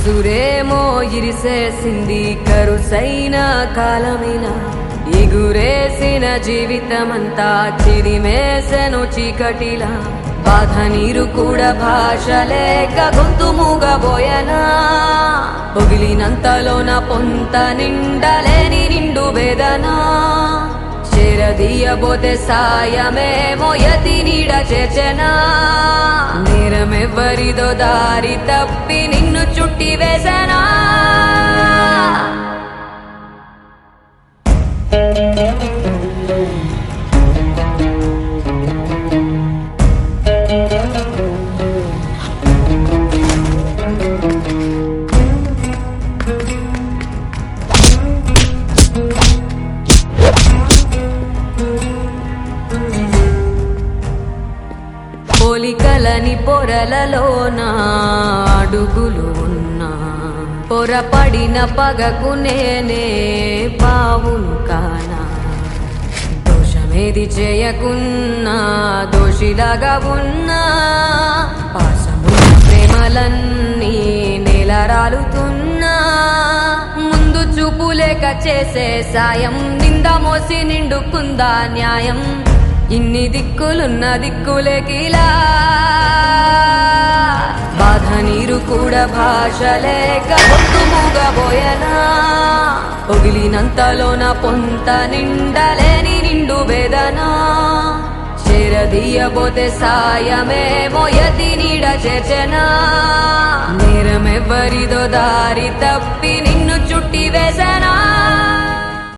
ఉసురేమో ఇరిసేసింది కరుసైన కాలమైన ఎగురేసిన జీవితమంతా చిరిమేసెను చీకటిలా బాధ నీరు కూడా భాష లేక గొంతు మూగబోయనా పొగిలినంతలోన పొంత నిండలేని నిండు వేదనా చేరదీయబోతే సాయమేమో యతి నీడ చేచనా నేరమెవ్వరిదో దారి తప్పి నిన్ను చుట్టి వేసనా పోలికలని పొరలలోన అడుగులు ఉన్నా పొరపడిన పగకు నేనే పావును కానా దోషమేది చేయకున్నా దోషిలాగా ఉన్నా పాసమున్న ప్రేమలన్నీ నేల రాలుతున్నా ముందు చూపు లేక చేసే సాయం నింద మోసి నిండుకుందా న్యాయం ఇన్ని దిక్కులున్న దిక్కులేకిలా బాధ నీరు కూడా భాష లేక గొంతు మూగబోయనా పొగిలినంతలోన పొంత నిండలేని నిండు వేదనా చేరదీయబోతే సాయమేమో యతి నీడ చేర్చనా నేరమెవ్వరిదో దారి తప్పి నిన్ను చుట్టి వేసనా